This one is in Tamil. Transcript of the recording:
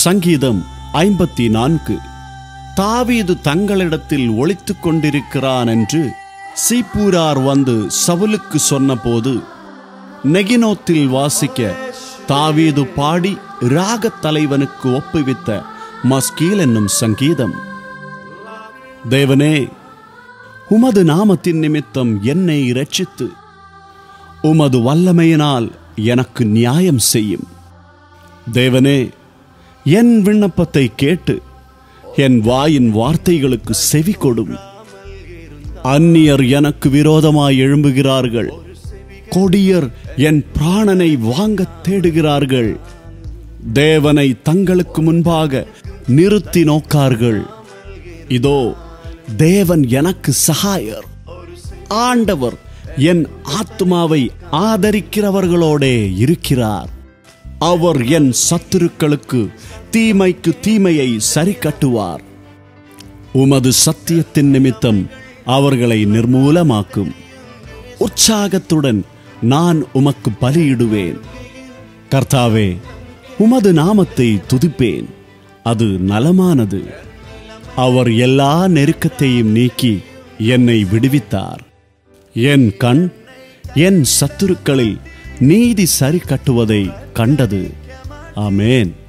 சங்கீதம் ஐம்பத்தி நான்கு தாவீது தங்களிடத்தில் ஒளித்துக் கொண்டிருக்கிறான் என்று சீப்பூரார் வந்து சவுலுக்கு சொன்னபோது நெகினோத்தில் வாசிக்க தாவீது பாடி ராகத் தலைவனுக்கு ஒப்புவித்த மஸ்கீல் என்னும் சங்கீதம் தேவனே உமது நாமத்தின் நிமித்தம் என்னை இரட்சித்து உமது வல்லமையினால் எனக்கு நியாயம் செய்யும் தேவனே என் விண்ணப்பத்தை கேட்டு என் வாயின் வார்த்தைகளுக்கு செவி கொடும் அந்நியர் எனக்கு விரோதமாய் எழும்புகிறார்கள் கொடியர் என் பிராணனை வாங்கத் தேடுகிறார்கள் தேவனை தங்களுக்கு முன்பாக நிறுத்தி நோக்கார்கள் இதோ தேவன் எனக்கு சகாயர் ஆண்டவர் என் ஆத்மாவை ஆதரிக்கிறவர்களோடே இருக்கிறார் அவர் என் சத்துருக்களுக்கு தீமைக்கு தீமையை சரி கட்டுவார் உமது சத்தியத்தின் நிமித்தம் அவர்களை நிர்மூலமாக்கும் உற்சாகத்துடன் நான் உமக்கு பலியிடுவேன் கர்த்தாவே உமது நாமத்தை துதிப்பேன் அது நலமானது அவர் எல்லா நெருக்கத்தையும் நீக்கி என்னை விடுவித்தார் என் கண் என் சத்துருக்களில் நீதி சரி கட்டுவதை கண்டது ஆமேன்